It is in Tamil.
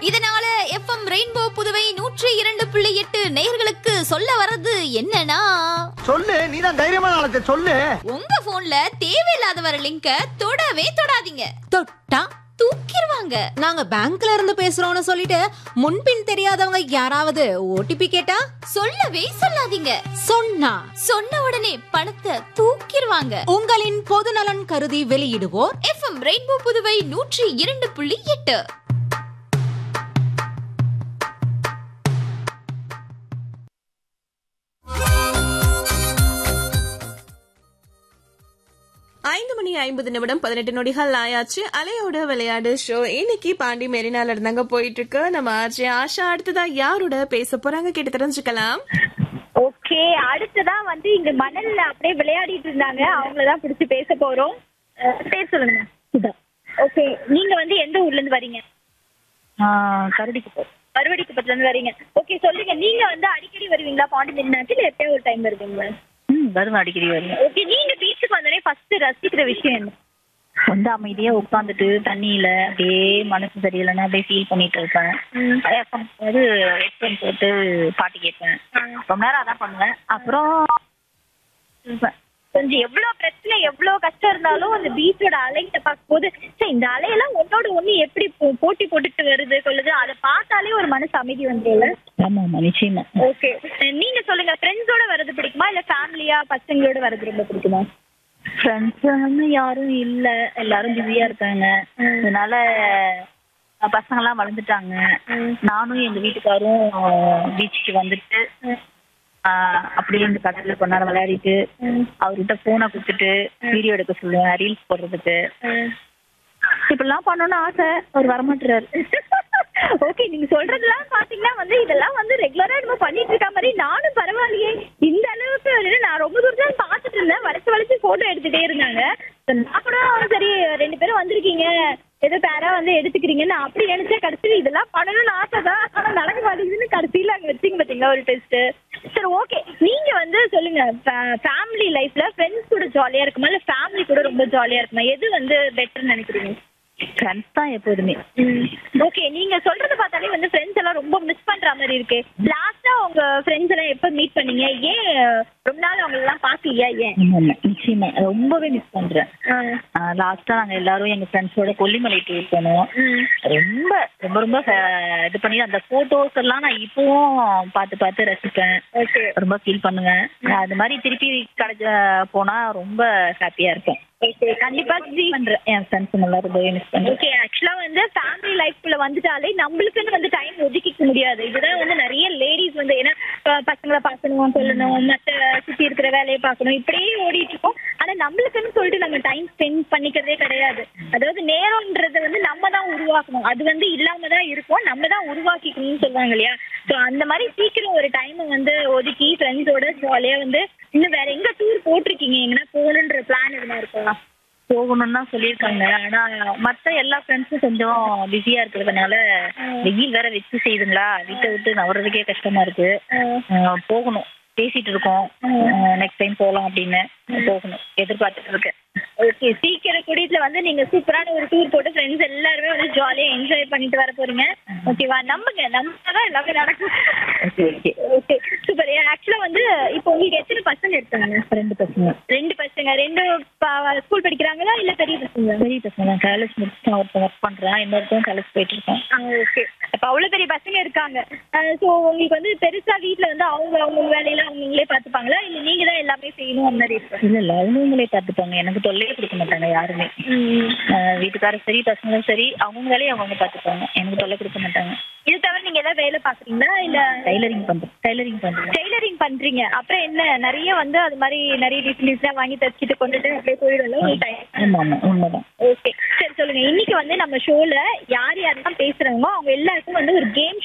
இதனால எஃப்எம் ரெயின்போ புதுவை நூற்றி இரண்டு புள்ளி எட்டு நேயர்களுக்கு சொல்ல வர்றது என்னன்னா சொல்லு நீதான் தைரியமான ஆளத்தை சொல்லு உங்க போன்ல தேவையில்லாத வர லிங்க தொடவே தொடாதீங்க தொட்டா தூக்கிடுவாங்க நாங்க பேங்க்ல இருந்து பேசுறோம்னு சொல்லிட்டு முன்பின் தெரியாதவங்க யாராவது ஓடிபி கேட்டா சொல்லவே சொல்லாதீங்க சொன்னா சொன்ன உடனே பணத்தை தூக்கிடுவாங்க உங்களின் பொது நலன் கருதி வெளியிடுவோர் எஃப்எம் ரெயின்போ புதுவை நூற்றி இரண்டு புள்ளி எட்டு ஐந்து மணி ஐம்பது நிமிடம் பதினெட்டு நொடிகள் ஆயாச்சு அலையோட விளையாடு ஷோ இன்னைக்கு பாண்டி மெரினால இருந்தாங்க போயிட்டு இருக்கு நம்ம ஆச்சு ஆஷா அடுத்ததா யாரோட பேச போறாங்க கேட்டு தெரிஞ்சுக்கலாம் ஓகே அடுத்ததா வந்து இங்க மணல்ல அப்படியே விளையாடிட்டு இருந்தாங்க அவங்களதான் பிடிச்சு பேச போறோம் அஹ் பேர் சொல்லுங்க சுதா ஓகே நீங்க வந்து எந்த ஊர்ல இருந்து வரீங்க கரடிக்கு மறுவடிக்குப்பத்துல இருந்து வரீங்க ஓகே சொல்லுங்க நீங்க வந்து அடிக்கடி வருவீங்களா பாண்டி மெரினாக்கு இல்ல எப்பயோ ஒரு டைம் வருவீங்களா ம் வருவேன் அடிக்கடி வருவேன் ஓகே நீங்க பீச்சுக்கு வந்தோடனே ஃபர்ஸ்ட் ரசிக்கிற விஷயம் என்ன வந்து அமைதியா உட்காந்துட்டு தண்ணியில அப்படியே மனசு சரியில்லைன்னா அப்படியே ஃபீல் பண்ணிட்டு இருப்பேன் FM அது ஹெட்ஃபோன் போட்டு பாட்டு கேட்பேன் ரொம்ப நேரம் அதான் பண்ணுவேன் அப்புறம் இருப்பேன். கொஞ்சம் எவ்வளவு பிரச்சனை எவ்வளவு கஷ்டம் இருந்தாலும் அந்த பீச்சோட அலைகிட்ட பார்க்கும்போது சே இந்த அலையெல்லாம் ஒன்னோட ஒண்ணு எப்படி போ- போட்டி போட்டுட்டு வருது கொள்ளுது அதை பார்த்தாலே ஒரு மனசு அமைதி வந்துரும்ல ஆமா ஆமா நிச்சயமா ஓகே நீங்க சொல்லுங்க ஃப்ரெண்ட்ஸோட வர்றது பிடிக்குமா இல்ல ஃபேமிலியா பசங்களோட வர்றது ரொம்ப பிடிக்குமா ஃப்ரெண்ட்ஸ் வந்து யாரும் இல்ல எல்லாரும் பிஸியா இருக்காங்க அதனால அஹ், பசங்கெல்லாம் வளர்ந்துட்டாங்க நானும் எங்க வீட்டுக்காரும் பீச்சுக்கு வந்துட்டு ஆஹ், அப்படியே இந்த கடல்ல கொஞ்ச நேரம் விளையாடிட்டு அவர்கிட்ட போனை கொடுத்துட்டு வீடியோ எடுக்க சொல்லுவேன் ரீல்ஸ் போடுறதுக்கு இப்படிலாம் பண்ணணும்னு ஆசை அவர் வரமாட்டுறாரு ஓகே நீங்க சொல்றதெல்லாம் பாத்தீங்கன்னா வந்து இதெல்லாம் வந்து ரெகுலரா நம்ம பண்ணிட்டு இருக்க மாதிரி நானும் பரவாயில்லையே இந்த அளவுக்கு வந்து நான் ரொம்ப தூரத்துல பாத்துட்டு இருந்தேன் வளைச்சு வளைச்சு போட்டோ எடுத்துட்டே இருந்தாங்க So நான் கூட சரி ரெண்டு பேரும் வந்திருக்கீங்க ஏதோ பேரா வந்து எடுத்துக்கிறீங்கன்னு நான் அப்படி நினைச்சா கடைசியில் இதெல்லாம் பண்ணணும்னு ஆசை தான் ஆனா நடக்க மாட்டேங்குதுன்னு கடைசியில அங்க வச்சிங்க பாத்தீங்களா ஒரு டெஸ்ட் சரி ஓகே நீங்க வந்து சொல்லுங்க ஃபேமிலி லைஃப்ல ஃப்ரெண்ட்ஸ் கூட ஜாலியா இருக்குமா இல்ல ஃபேமிலி கூட ரொம்ப ஜாலியா இருக்குமா எது வந்து பெட்டர்னு நினைக்கிறீங்க ஃப்ரெண்ட்ஸ் தான் எப்போதுமே ஓகே நீங்க சொல்றத பார்த்தாலே வந்து ஃப்ரெண்ட்ஸ் எல்லாம் ரொம்ப மிஸ் பண்ற மாதிரி இருக்கு லாஸ்டா உங்க ஃப்ரெண்ட்ஸ் எல்லாம் எப்ப மீட் பண்ணீங்க ஏன் ரொம்ப நாள் அவங்க எல்லாம் பாக்கலையா ஏன் ஆமா ஆமா நிச்சயமா ரொம்பவே மிஸ் பண்றேன் லாஸ்டா நாங்க எல்லாரும் எங்க ஃப்ரெண்ட்ஸோட கொல்லிமலை டூர் போனோம் ரொம்ப ரொம்ப ரொம்ப அஹ், இது பண்ணி அந்த போட்டோஸ் எல்லாம் நான் இப்பவும் பார்த்து பார்த்து ரசிப்பேன் ரொம்ப ஃபீல் பண்ணுவேன் நான் அது மாதிரி திருப்பி கிடைச்ச போனா ரொம்ப ஹாப்பியா இருப்பேன் ஓகே கண்டிப்பா ஜி பண்றேன் என் ஃப்ரெண்ட்ஸ் எல்லாம் ரொம்பவே மிஸ் பண்றேன் ஓகே ஆக்சுவலா வந்து ஃபேமிலி லைஃப்குள்ள வந்துட்டாலே நம்மளுக்குன்னு வந்து டைம் ஒதுக்கிக்க முடியாது இதுதான் வந்து நிறைய லேடிஸ் வந்து ஏன்னா ப- பசங்களை பார்க்கணும் சொல்லணும் மத்த சுத்தி இருக்கிற வேலையை பார்க்கணும் இப்படியே ஓடிட்டு இருக்கோம் ஆனா நம்மளுக்குன்னு சொல்லிட்டு நம்ம டைம் ஸ்பெண்ட் பண்ணிக்கிறதே கிடையாது அதாவது நேரம்ன்றது வந்து நம்ம தான் உருவாக்கணும் அது வந்து இல்லாம தான் இருக்கும் நம்ம தான் உருவாக்கிக்கணும்னு சொல்லுவாங்க இல்லையா ஸோ அந்த மாதிரி சீக்கிரம் ஒரு டைமை வந்து ஒதுக்கி ஃப்ரெண்ட்ஸோட ஜாலியா வந்து இன்னும் வேற எங்க டூர் போட்டிருக்கீங்க எங்கன்னா போகணுன்ற பிளான் எதுனா இருக்கா போகணும்னு தான் சொல்லியிருக்காங்க ஆனா மத்த எல்லா ஃப்ரெண்ட்ஸும் கொஞ்சம் பிஸியா இருக்கிறதுனால வெயில் வேற வச்சு செய்யுதுங்களா வீட்டை விட்டு நவறதுக்கே கஷ்டமா இருக்கு அஹ் போகணும் பேசிட்டு இருக்கோம் நெக்ஸ்ட் டைம் போகலாம் அப்படின்னு போகணும் எதிர்பார்த்துட்டு இருக்கேன் ஓகே சீக்கிரம் குடியில வந்து நீங்க சூப்பரான ஒரு டூர் போட்டு ஃப்ரெண்ட்ஸ் எல்லாருமே வந்து ஜாலியா என்ஜாய் பண்ணிட்டு வர போறீங்க ஓகேவா நம்புங்க நம்பினாதான் எல்லாமே நடக்கும் ஓகே ஓகே ஓகே சூப்பர் ஆக்சுவலா வந்து இப்போ உங்களுக்கு எத்தனை பசங்க இருக்காங்க ரெண்டு பசங்க ரெண்டு பசங்க ரெண்டு ஸ்கூல் படிக்கிறாங்களா இல்ல பெரிய பசங்க பெரிய பசங்க காலேஜ் முடிச்சுட்டு ஒருத்தன் ஒர்க் பண்றான் இன்னொருத்தன் காலேஜ் போயிட்டு இருக்கான் ஓகே அப்ப அவ்வளவு பெரிய பசங்க இருக்காங்க சோ உங்களுக்கு வந்து பெருசா வீட்ல வந்து அவங்க அவங்க வேலையெல்லாம் அவங்களே பாத்துப்பாங்களா இல்ல நீங்க தான் எல்லாமே செய்யணும் அந்த மாதிரி இருக்கு இல்ல இல்ல அவங்களே பார்த்துப்பாங்க எனக்கு தொல்லையே கொடுக்க மாட்டாங்க யாருமே அஹ் வீட்டுக்காரரும் சரி பசங்களும் சரி அவங்க வேலையை அவங்க பார்த்துப்பாங்க எனக்கு தொல்லை கொடுக்க மாட்டாங்க இது தவிர நீங்க ஏதாவது வேலை பாக்குறீங்களா இல்ல டைலரிங் பண்றேன் டைலரிங் பண்றேன் டெய்லரிங் பண்றீங்க அப்புறம் என்ன நிறைய வந்து அது மாதிரி நிறைய டிசைன் டிசைனா வாங்கி தச்சுட்டு கொண்டுட்டு அப்படியே போயிடல உங்களுக்கு டைம் ஆமா ஆமா உண்மைதான் ஓகே சரி சொல்லுங்க இன்னைக்கு வந்து நம்ம ஷோல யார் யாரெல்லாம் பேசுறாங்களோ அவங்க எல்லாருக்கும் வந்து ஒரு கேம்